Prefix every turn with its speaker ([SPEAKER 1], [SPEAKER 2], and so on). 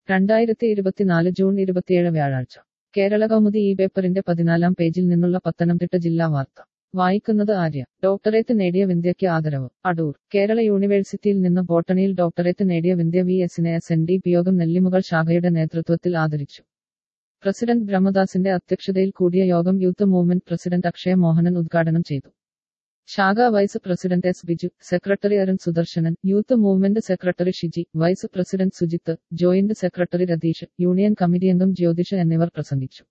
[SPEAKER 1] രണ്ടായിരത്തി ഇരുപത്തിനാല് ജൂൺ ഇരുപത്തിയേഴ് വ്യാഴാഴ്ച കേരള കൗമുദി ഈ പേപ്പറിന്റെ പതിനാലാം പേജിൽ നിന്നുള്ള പത്തനംതിട്ട ജില്ലാ വാർത്ത വായിക്കുന്നത് ആര്യ ഡോക്ടറേറ്റ് നേടിയ വിന്ധ്യയ്ക്ക് ആദരവ് അടൂർ കേരള യൂണിവേഴ്സിറ്റിയിൽ നിന്ന് ബോട്ടണിയിൽ ഡോക്ടറേറ്റ് നേടിയ വിന്ധ്യ വി എസിനെ എസ് എൻ ഡി പി യോഗം നെല്ലിമുകൾ ശാഖയുടെ നേതൃത്വത്തിൽ ആദരിച്ചു പ്രസിഡന്റ് ബ്രഹ്മദാസിന്റെ അധ്യക്ഷതയിൽ കൂടിയ യോഗം youth movement president Akshaya Mohanan ഉദ്ഘാടനം ചെയ്തു ശാഖ vice president S Biju secretary Arun Sudarsanan youth movement secretary Shiji vice president Sujith joint secretary Ratheesh union committee അംഗം ജ്യോതിഷ് എന്നിവർ പ്രസംഗിച്ചു